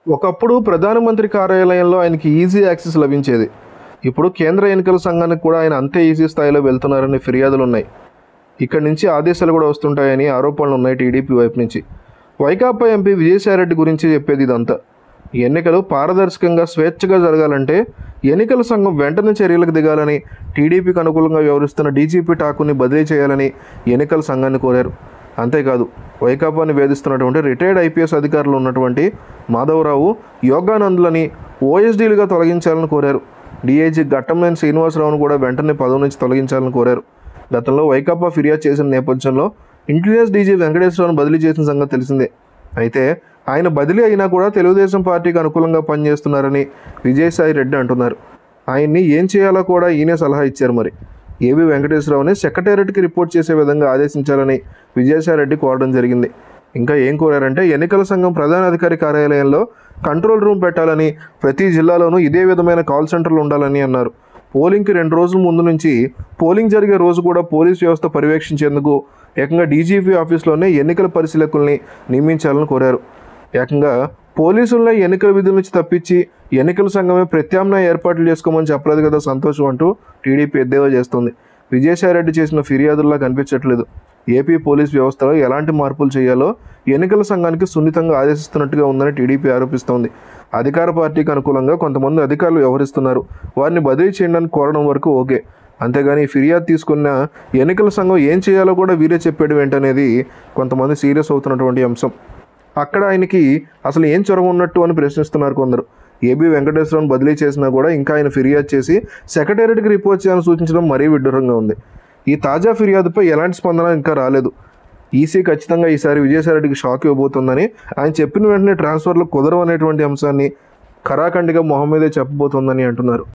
ఒకప్పుడు ప్రధానమంత్రి కార్యాలయంలో ఆయనకి ఈజీ యాక్సెస్ లభించేది ఇప్పుడు కేంద్ర ఎన్నికల సంఘానికి కూడా ఆయన అంతే ఈజీ స్థాయిలో వెళ్తున్నారని ఫిర్యాదులు ఉన్నాయి ఇక్కడి నుంచి ఆదేశాలు కూడా వస్తుంటాయని ఆరోపణలు ఉన్నాయి టీడీపీ వైపు నుంచి వైకాపా ఎంపీ విజయసాయిరెడ్డి గురించి చెప్పేది ఇదంతా ఎన్నికలు పారదర్శకంగా స్వేచ్ఛగా జరగాలంటే ఎన్నికల సంఘం వెంటనే చర్యలకు దిగాలని టీడీపీకి అనుకూలంగా వ్యవహరిస్తున్న డీజీపీ ఠాకూర్ని బదిలీ చేయాలని ఎన్నికల సంఘాన్ని కోరారు అంతేకాదు వైకాపాని వేధిస్తున్నటువంటి రిటైర్డ్ ఐపీఎస్ అధికారులు ఉన్నటువంటి మాధవరావు యోగానందులని ఓఎస్డీలుగా తొలగించాలని కోరారు డీఐజీ ఘట్టంనేని శ్రీనివాసరావును కూడా వెంటనే పదవి నుంచి తొలగించాలని కోరారు గతంలో వైకాపా ఫిర్యాదు చేసిన నేపథ్యంలో ఇంటెలిజెన్స్ డీజీ వెంకటేశ్వరరావును బదిలీ చేసిన సంగతి తెలిసిందే అయితే ఆయన బదిలీ అయినా కూడా తెలుగుదేశం పార్టీకి అనుకూలంగా పనిచేస్తున్నారని విజయసాయి రెడ్డి అంటున్నారు ఆయన్ని ఏం చేయాలో కూడా ఈయనే సలహా ఇచ్చారు మరి ఏబి వెంకటేశ్వరరావుని సెక్రటేరియట్కి రిపోర్ట్ చేసే విధంగా ఆదేశించాలని విజయసాయి రెడ్డి కోరడం జరిగింది ఇంకా ఏం కోరారంటే ఎన్నికల సంఘం ప్రధాన అధికారి కార్యాలయంలో కంట్రోల్ రూమ్ పెట్టాలని ప్రతి జిల్లాలోనూ ఇదే విధమైన కాల్ సెంటర్లు ఉండాలని అన్నారు పోలింగ్కి రెండు రోజుల ముందు నుంచి పోలింగ్ జరిగే రోజు కూడా పోలీస్ వ్యవస్థ పర్యవేక్షించేందుకు ఏకంగా డీజీపీ ఆఫీస్లోనే ఎన్నికల పరిశీలకుల్ని నియమించాలని కోరారు ఏకంగా పోలీసులను ఎన్నికల విధుల నుంచి తప్పించి ఎన్నికల సంఘమే ప్రత్యామ్నాయ ఏర్పాట్లు చేసుకోమని చెప్పలేదు కదా సంతోషం అంటూ టీడీపీ ఎద్దేవా చేస్తుంది విజయసాయిరెడ్డి చేసిన ఫిర్యాదుల్లా కనిపించట్లేదు ఏపీ పోలీస్ వ్యవస్థలో ఎలాంటి మార్పులు చేయాలో ఎన్నికల సంఘానికి సున్నితంగా ఆదేశిస్తున్నట్టుగా ఉందని టీడీపీ ఆరోపిస్తోంది అధికార పార్టీకి అనుకూలంగా కొంతమంది అధికారులు వ్యవహరిస్తున్నారు వారిని బదిలీ చేయడానికి కోరడం వరకు ఓకే అంతేగాని ఫిర్యాదు తీసుకున్న ఎన్నికల సంఘం ఏం చేయాలో కూడా వీరే చెప్పేయడం ఏంటనేది కొంతమంది సీరియస్ అవుతున్నటువంటి అంశం అక్కడ ఆయనకి అసలు ఏం చొరవ ఉన్నట్టు అని ప్రశ్నిస్తున్నారు కొందరు ఏబీ వెంకటేశ్వరరావును బదిలీ చేసినా కూడా ఇంకా ఆయన ఫిర్యాదు చేసి సెక్రటేరియట్కి రిపోర్ట్ చేయాలని సూచించడం మరీ విడ్డూరంగా ఉంది ఈ తాజా ఫిర్యాదుపై ఎలాంటి స్పందన ఇంకా రాలేదు ఈసీ ఖచ్చితంగా ఈసారి విజయసాయిరెడ్డికి షాక్ ఇవ్వబోతుందని ఆయన చెప్పిన వెంటనే ట్రాన్స్ఫర్లు కుదరవు అనేటువంటి అంశాన్ని ఖరాఖండిగా మొహం మీదే చెప్పబోతోందని అంటున్నారు